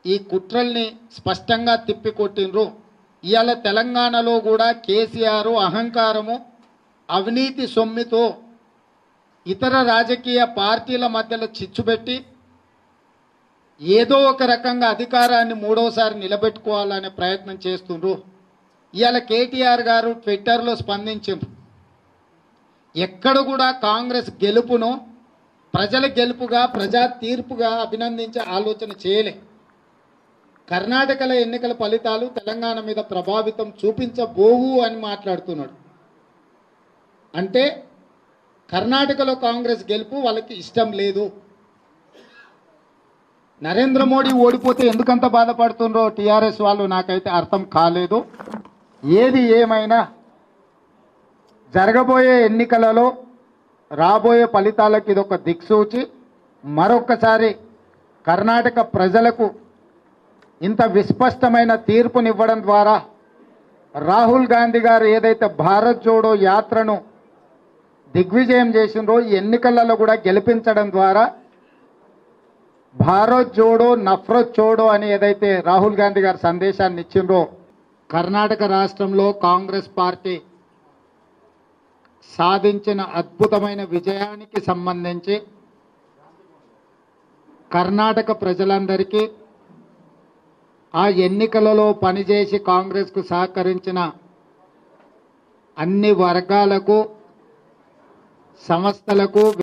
ఈ కుట్రల్ని స్పష్టంగా తిప్పికొట్టిండ్రు ఇవాళ తెలంగాణలో కూడా కేసీఆర్ అహంకారము అవినీతి సొమ్మితో ఇతర రాజకీయ పార్టీల మధ్యలో చిచ్చుపెట్టి ఏదో ఒక రకంగా అధికారాన్ని మూడోసారి నిలబెట్టుకోవాలనే ప్రయత్నం చేస్తుండ్రు ఇవాళ కేటీఆర్ గారు ట్విట్టర్లో స్పందించారు ఎక్కడ కూడా కాంగ్రెస్ గెలుపును ప్రజల గెలుపుగా ప్రజా తీర్పుగా అభినందించే ఆలోచన చేయలే కర్ణాటకల ఎన్నికల ఫలితాలు తెలంగాణ మీద ప్రభావితం చూపించబోవు అని మాట్లాడుతున్నాడు అంటే కర్ణాటకలో కాంగ్రెస్ గెలుపు వాళ్ళకి ఇష్టం లేదు నరేంద్ర మోడీ ఓడిపోతే ఎందుకంత బాధపడుతుండ్రో టీఆర్ఎస్ వాళ్ళు నాకైతే అర్థం కాలేదు ఏది ఏమైనా జరగబోయే ఎన్నికలలో రాబోయే ఫలితాలకు ఇది ఒక దిక్సూచి మరొక్కసారి కర్ణాటక ప్రజలకు ఇంత విస్పష్టమైన తీర్పునివ్వడం ద్వారా రాహుల్ గాంధీ గారు ఏదైతే భారత్ జోడో యాత్రను దిగ్విజయం చేసిండ్రో ఈ ఎన్నికలలో కూడా గెలిపించడం ద్వారా భారత్ జోడో నఫరత్ చోడో అని ఏదైతే రాహుల్ గాంధీ గారు సందేశాన్ని ఇచ్చిండ్రో కర్ణాటక రాష్ట్రంలో కాంగ్రెస్ పార్టీ సాధించిన అద్భుతమైన విజయానికి సంబంధించి కర్ణాటక ప్రజలందరికీ ఆ ఎన్నికలలో పనిచేసి కాంగ్రెస్కు సహకరించిన అన్ని వర్గాలకు సంస్థలకు